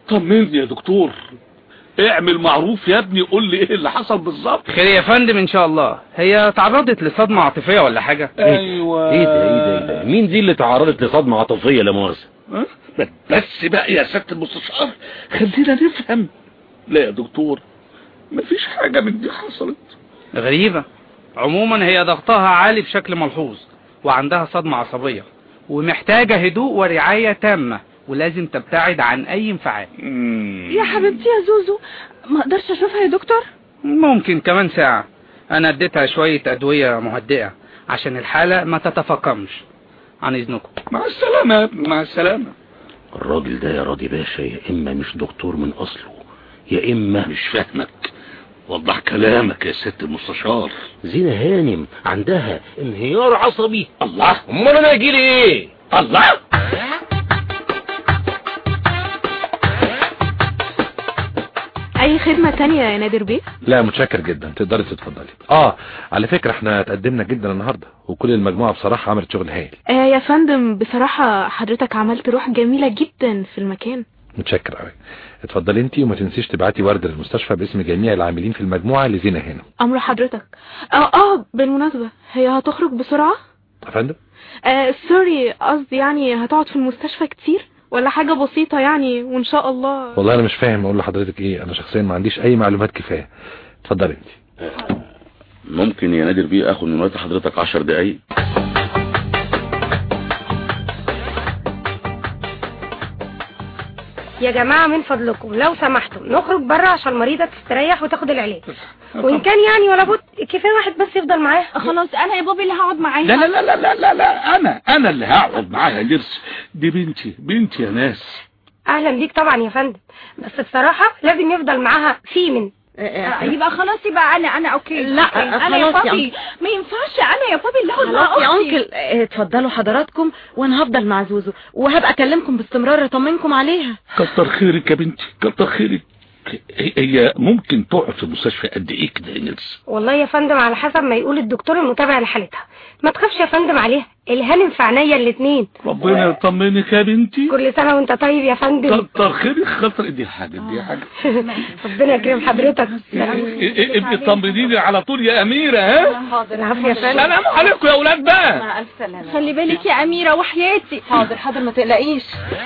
طمني يا دكتور اعمل معروف يا ابني قول لي ايه اللي حصل بالظبط خير يا فندم ان شاء الله هي تعرضت لصدمة عاطفية ولا حاجة ايوه ايه ده ايه ده, إيه ده؟ مين دي اللي تعرضت لصدمة عاطفية لا مؤاخذة ها؟ بس بقى يا سيادة المستشار خلينا نفهم لا يا دكتور مفيش حاجة من دي حصلت غريبة عموما هي ضغطها عالي بشكل ملحوظ وعندها صدمة عصبية ومحتاجة هدوء ورعاية تامة ولازم تبتعد عن اي انفعال يا حبيبتي يا زوزو ما اقدرش اشوفها يا دكتور ممكن كمان ساعة انا اديتها شوية ادوية مهدئة عشان الحالة ما تتفاقمش عن اذنكم مع السلامة يا ابني مع السلامة الراجل ده يا راضي باشا يا اما مش دكتور من اصله يا اما مش فاهمك وضح كلامك يا ست المستشار زينة هانم عندها انهيار عصبي الله امال انا اجيلي ايه الله اي خدمة تانية يا نادر بيه لا متشكر جدا تقدري تتفضلي اه على فكرة احنا تقدمنا جدا النهاردة وكل المجموعة بصراحة عملت شغل هايل آه يا فندم بصراحة حضرتك عملت روح جميلة جدا في المكان متشكر قوي اتفضلي انتي وما تنسيش تبعتي ورد للمستشفى باسم جميع العاملين في المجموعة لزينة هنا امر حضرتك اه اه بالمناسبة هي هتخرج بسرعة يا فندم آه سوري قصدي يعني هتقعد في المستشفى كتير ولا حاجة بسيطة يعني وان شاء الله والله انا مش فاهم اقول لحضرتك ايه انا شخصيا ما عنديش اي معلومات كفاية اتفضلي انتي ممكن يا نادر بيه اخد من وقت حضرتك عشر دقايق يا جماعة من فضلكم لو سمحتم نخرج بره عشان المريضة تستريح وتاخد العلاج وإن كان يعني ولا بد كفاية واحد بس يفضل معاها خلاص انا يا بابي اللي هقعد معاها لا لا لا لا لا لا, لا. انا انا اللي هقعد معاها يا نرس دي بنتي بنتي يا ناس أهلا بيك طبعا يا فندم بس بصراحة لازم يفضل معاها سيمن يبقى خلاص يبقى انا انا اوكي لا، انا يا خلاص يا بابي ما ينفعش انا يا بابي اللي اقعد مع خلاص يا اختي انكل اه، اتفضلوا حضراتكم وانا هفضل مع زوزو وهبقى اكلمكم باستمرار اطمنكم عليها كتر خيرك يا بنتي كتر خيرك هي ممكن تقعد في المستشفى قد ايه كده يا نرس والله يا فندم على حسب ما يقول الدكتور المتابع لحالتها ما تخافش يا فندم عليها الهانم في عينيا الاتنين ربنا يطمنك يا بنتي كل سنة وانت طيب يا فندم كتر خيرك خاطر دي حاجة دي حاجة ربنا يكرم حضرتك ابني طمنيني على طول يا أميرة ها حاضر العافية يا فندم سلام عليكم يا أولاد بقى مع الف سلامة خلي بالك يا اميرة وحياتي حاضر حاضر ما تقلقيش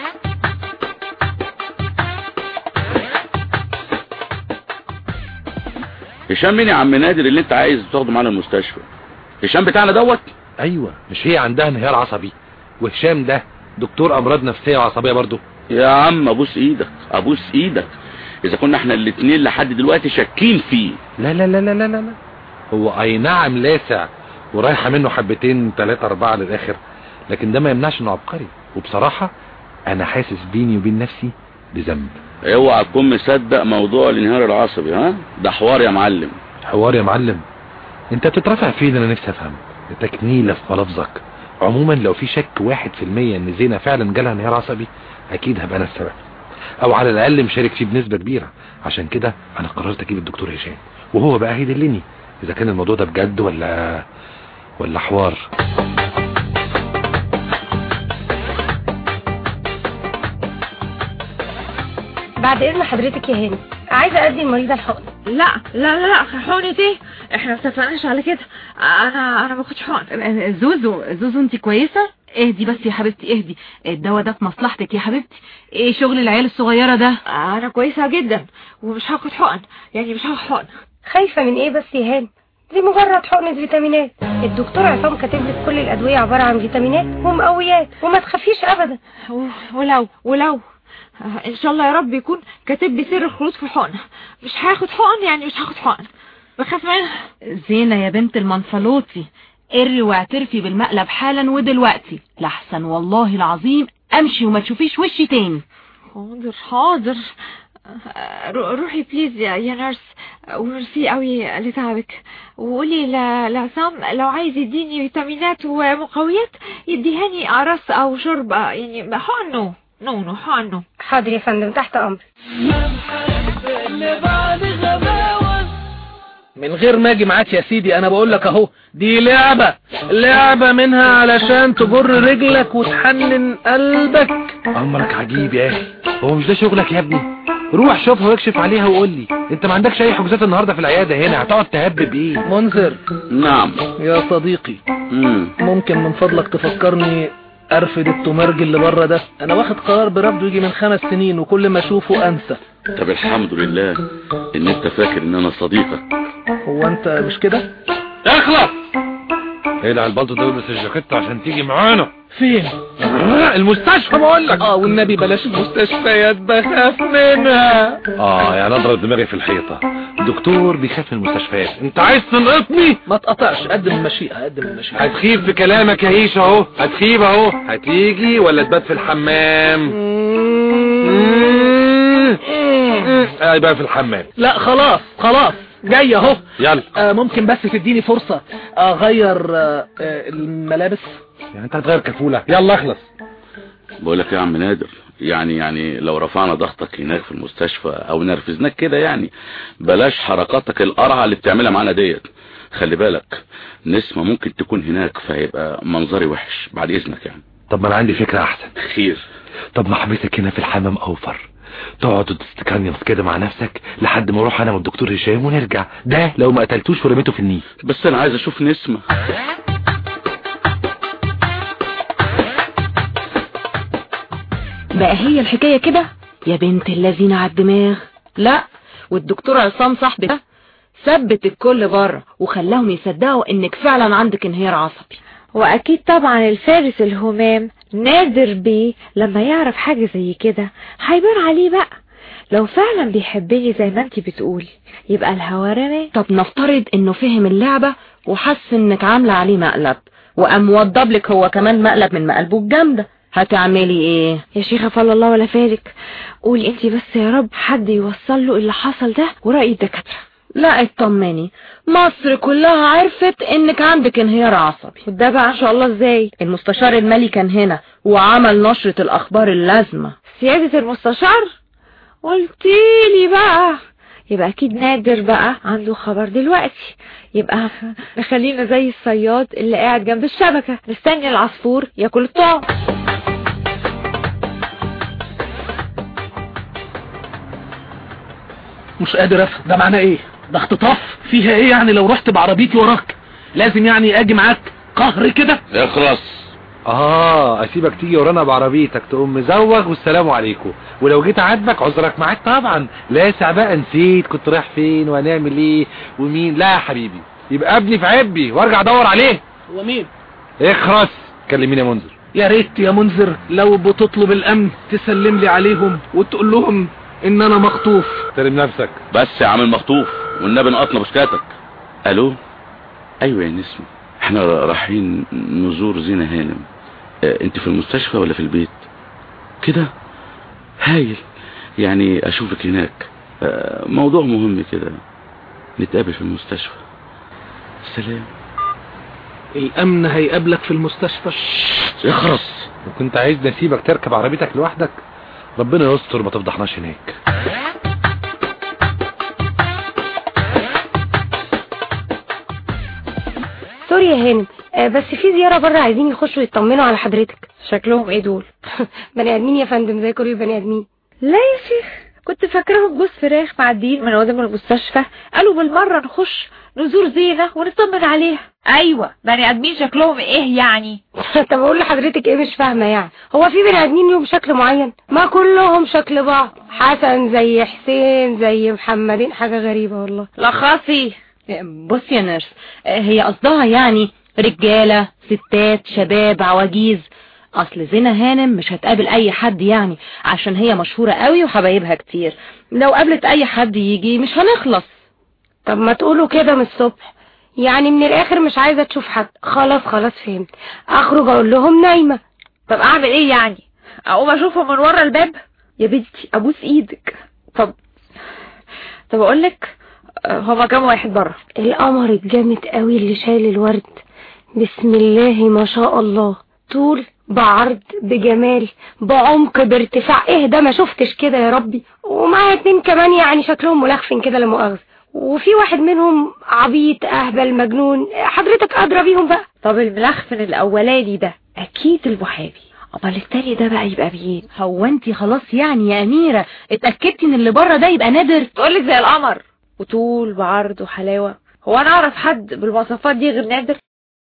هشام مين يا عم نادر اللي انت عايز تاخده معانا المستشفى هشام بتاعنا دوت ايوه مش هي عندها انهيار عصبي وهشام ده دكتور امراض نفسية وعصبية برضو يا عم ابوس ايدك ابوس ايدك اذا كنا احنا الاتنين لحد دلوقتي شاكين فيه لا لا لا لا لا لا هو اي نعم لاسع ورايحة منه حبتين ثلاثة اربعة للاخر لكن ده ما يمنعش انه عبقري وبصراحة انا حاسس بيني وبين نفسي بذنب اوعى تكون مصدق موضوع الانهيار العصبي ها ده حوار يا معلم حوار يا معلم انت بتترفع فين انا نفسي افهم تكنيلة في ملفظك عموما لو في شك واحد في المية ان زينة فعلا جالها انهيار عصبي اكيد هبقى انا السبب او على الاقل مشارك فيه بنسبة كبيرة عشان كده انا قررت اجيب الدكتور هشام وهو بقى هيدلني اذا كان الموضوع ده بجد ولا ولا حوار بعد اذن حضرتك يا هاني عايزة ادي المريضة الحقن لا لا لا حقنة ايه احنا ما اتفقناش على كده انا انا ما باخدش حقن زوزو زوزو انت كويسة اهدي بس يا حبيبتي اهدي الدواء ده في مصلحتك يا حبيبتي ايه شغل العيال الصغيرة ده انا كويسة جدا ومش هاخد حقن يعني مش هاخد حقن خايفة من ايه بس يا هاني دي مجرد حقنة فيتامينات الدكتور عصام كاتب لك كل الادوية عبارة عن فيتامينات ومقويات وما تخافيش ابدا ولو ولو ان شاء الله يا رب يكون كاتب لي سر الخروج في الحقنة مش هاخد حقن يعني مش هاخد حقن بخاف منها زينة يا بنت المنفلوطي اري واعترفي بالمقلب حالا ودلوقتي لحسن والله العظيم امشي وما تشوفيش وشي تاني حاضر حاضر رو- روحي بليز يا يا نرس وميرسي قوي لتعبك وقولي ل- لعصام لو عايز يديني فيتامينات ومقويات يديهاني اقراص او شرب يعني حقنه نو نو حقنه حاضر يا فندم تحت امر من غير ما اجي معاك يا سيدي انا بقول لك اهو دي لعبة لعبة منها علشان تجر رجلك وتحنن قلبك امرك عجيب يا اخي هو مش ده شغلك يا ابني روح شوفها واكشف عليها وقول لي انت ما عندكش اي حجوزات النهارده في العياده هنا هتقعد تهبب ايه منذر نعم يا صديقي مم. ممكن من فضلك تفكرني ارفد التمرج اللي بره ده انا واخد قرار برفضه يجي من خمس سنين وكل ما اشوفه انسى طب الحمد لله ان انت فاكر ان انا صديقك هو انت مش كده اخلص اقلع البلطو ده والبس الجاكيت عشان تيجي معانا فين المستشفى بقول لك اه والنبي بلاش المستشفيات بخاف منها اه يعني اضرب دماغي في الحيطه الدكتور بيخاف من المستشفيات انت عايز تنقطني ما تقطعش قدم المشيئة قدم المشيئة هتخيب في كلامك يا هيش اهو هتخيب اهو هتيجي ولا تبات في الحمام اه يبقى في الحمام لا خلاص خلاص جاي اهو يلا آه ممكن بس تديني فرصة اغير آه آه الملابس يعني انت هتغير كفولة يلا اخلص بقول لك يا عم نادر يعني يعني لو رفعنا ضغطك هناك في المستشفى او نرفزناك كده يعني بلاش حركاتك القرعه اللي بتعملها معانا ديت خلي بالك نسمة ممكن تكون هناك فهيبقى منظري وحش بعد اذنك يعني طب ما انا عندي فكرة احسن خير طب ما حبيتك هنا في الحمام اوفر تقعد وتستكنيف كده مع نفسك لحد ما اروح انا والدكتور هشام ونرجع ده لو ما قتلتوش ورميته في النيل بس انا عايز اشوف نسمة بقى هي الحكاية كده يا بنت الذين على الدماغ لا والدكتور عصام صاحبي ده ثبت الكل بره وخلاهم يصدقوا انك فعلا عندك انهيار عصبي واكيد طبعا الفارس الهمام نادر بيه لما يعرف حاجة زي كده هيبان عليه بقى لو فعلا بيحبني زي ما انتي بتقولي يبقى الهوا رماه طب نفترض انه فهم اللعبة وحس انك عاملة عليه مقلب وقام وضب لك هو كمان مقلب من مقلبه الجامدة هتعملي ايه يا شيخة فلا الله ولا فارك قولي انتي بس يا رب حد يوصل له اللي حصل ده ورأي الدكاترة لا اطمني مصر كلها عرفت انك عندك انهيار عصبي وده بقى ان شاء الله ازاي المستشار المالي كان هنا وعمل نشرة الاخبار اللازمة سيادة المستشار قلتيلي بقى يبقى اكيد نادر بقى عنده خبر دلوقتي يبقى نخلينا زي الصياد اللي قاعد جنب الشبكة مستني العصفور ياكل الطعم مش قادر افهم ده معناه ايه ده اختطاف فيها ايه يعني لو رحت بعربيتي وراك لازم يعني اجي معاك قهر كده اخلص اه اسيبك تيجي ورانا بعربيتك تقوم مزوغ والسلام عليكم ولو جيت عاتبك عذرك معاك طبعا لاسع بقى نسيت كنت رايح فين وهنعمل ايه ومين لا يا حبيبي يبقى ابني في عبي وارجع ادور عليه هو مين اخرس كلميني يا منذر يا ريت يا منذر لو بتطلب الامن تسلم لي عليهم وتقول لهم ان انا مخطوف ترم نفسك بس يا عم المخطوف والنبي نقطنا بشكاتك الو ايوه يا نسمة احنا رايحين نزور زينة هانم اه انت في المستشفى ولا في البيت كده هايل يعني اشوفك هناك اه موضوع مهم كده نتقابل في المستشفى سلام الامن هيقابلك في المستشفى اخرس وكنت عايز نسيبك تركب عربيتك لوحدك ربنا يستر ما تفضحناش هناك سوري يا هانم آه، بس في زيارة بره عايزين يخشوا يطمنوا على حضرتك شكلهم ايه دول بني ادمين يا فندم زي كل البني ادمين لا يا شيخ كنت فاكراهم جوز فراخ معديين من قدام المستشفى قالوا بالمرة نخش نزور زينة ونطمن عليها ايوه بني ادمين شكلهم ايه يعني طب اقول لحضرتك ايه مش فاهمة يعني هو في بني ادمين ليهم شكل معين ما كلهم شكل بعض حسن زي حسين زي محمدين حاجة غريبة والله لخصي بصي يا نرس هي قصدها يعني رجالة ستات شباب عواجيز اصل زينة هانم مش هتقابل اي حد يعني عشان هي مشهورة قوي وحبايبها كتير لو قابلت اي حد يجي مش هنخلص طب ما تقولوا كده من الصبح يعني من الاخر مش عايزة تشوف حد خلاص خلاص فهمت اخرج اقول لهم نايمة طب اعمل ايه يعني اقوم اشوفهم من ورا الباب يا بنتي ابوس ايدك طب طب اقول لك هما كام واحد بره القمر الجامد قوي اللي شايل الورد بسم الله ما شاء الله طول بعرض بجمال بعمق بارتفاع ايه ده ما شفتش كده يا ربي ومعايا اتنين كمان يعني شكلهم ملخفن كده لا مؤاخذة وفي واحد منهم عبيط اهبل مجنون حضرتك ادرى بيهم بقى طب الملخفن الاولاني ده اكيد المحامي امال التاني ده بقى يبقى مين هو انت خلاص يعني يا اميرة اتأكدتي ان اللي بره ده يبقى نادر تقولك زي القمر وطول بعرض وحلاوة هو انا اعرف حد بالمواصفات دي غير نادر